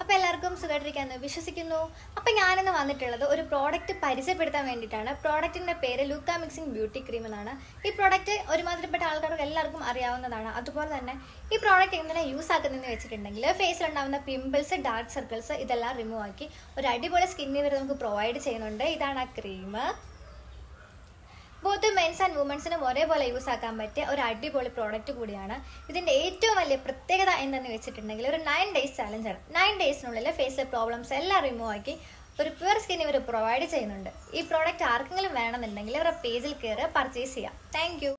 അപ്പോൾ എല്ലാവർക്കും സുഖമായിട്ടിരിക്കാമെന്ന് വിശ്വസിക്കുന്നു അപ്പോൾ ഞാനിന്ന് വന്നിട്ടുള്ളത് ഒരു പ്രോഡക്റ്റ് പരിചയപ്പെടുത്താൻ വേണ്ടിയിട്ടാണ് പ്രോഡക്റ്റിൻ്റെ പേര് ലൂക്ക മിക്സിംഗ് ബ്യൂട്ടി ക്രീം എന്നാണ് ഈ പ്രോഡക്റ്റ് ഒരുമാതിരിപ്പെട്ട ആൾക്കാർക്ക് എല്ലാവർക്കും അറിയാവുന്നതാണ് അതുപോലെ തന്നെ ഈ പ്രോഡക്റ്റ് എങ്ങനെ യൂസ് ആക്കുന്നതെന്ന് വെച്ചിട്ടുണ്ടെങ്കിൽ ഫേസിൽ ഉണ്ടാകുന്ന പിമ്പിൾസ് ഡാർക്ക് സർക്കിൾസ് ഇതെല്ലാം റിമൂവ് ആക്കി ഒരു അടിപൊളി സ്കിന്നിൽ വരെ നമുക്ക് പ്രൊവൈഡ് ചെയ്യുന്നുണ്ട് ഇതാണ് ആ ക്രീം ബോത്ത് മെൻസ് ആൻഡ് വുമൻസിനും ഒരേപോലെ യൂസ് ആക്കാൻ പറ്റിയ ഒരു അടിപൊളി പ്രോഡക്റ്റ് കൂടിയാണ് ഇതിന്റെ ഏറ്റവും വലിയ പ്രത്യേകത എന്തെന്ന് വെച്ചിട്ടുണ്ടെങ്കിൽ ഒരു നയൻ ഡേയ്സ് ചാലഞ്ചാണ് നയൻ ഡേയ്സിനുള്ളിൽ ഫേസിലെ പ്രോബ്ലംസ് എല്ലാം റിമൂവ് ആക്കി ഒരു പ്യുവർ സ്കിൻ ഇവർ പ്രൊവൈഡ് ചെയ്യുന്നുണ്ട് ഈ പ്രോഡക്റ്റ് ആർക്കെങ്കിലും വേണമെന്നുണ്ടെങ്കിൽ ഇവരുടെ പേജിൽ കയറി പർച്ചേസ് ചെയ്യാം താങ്ക്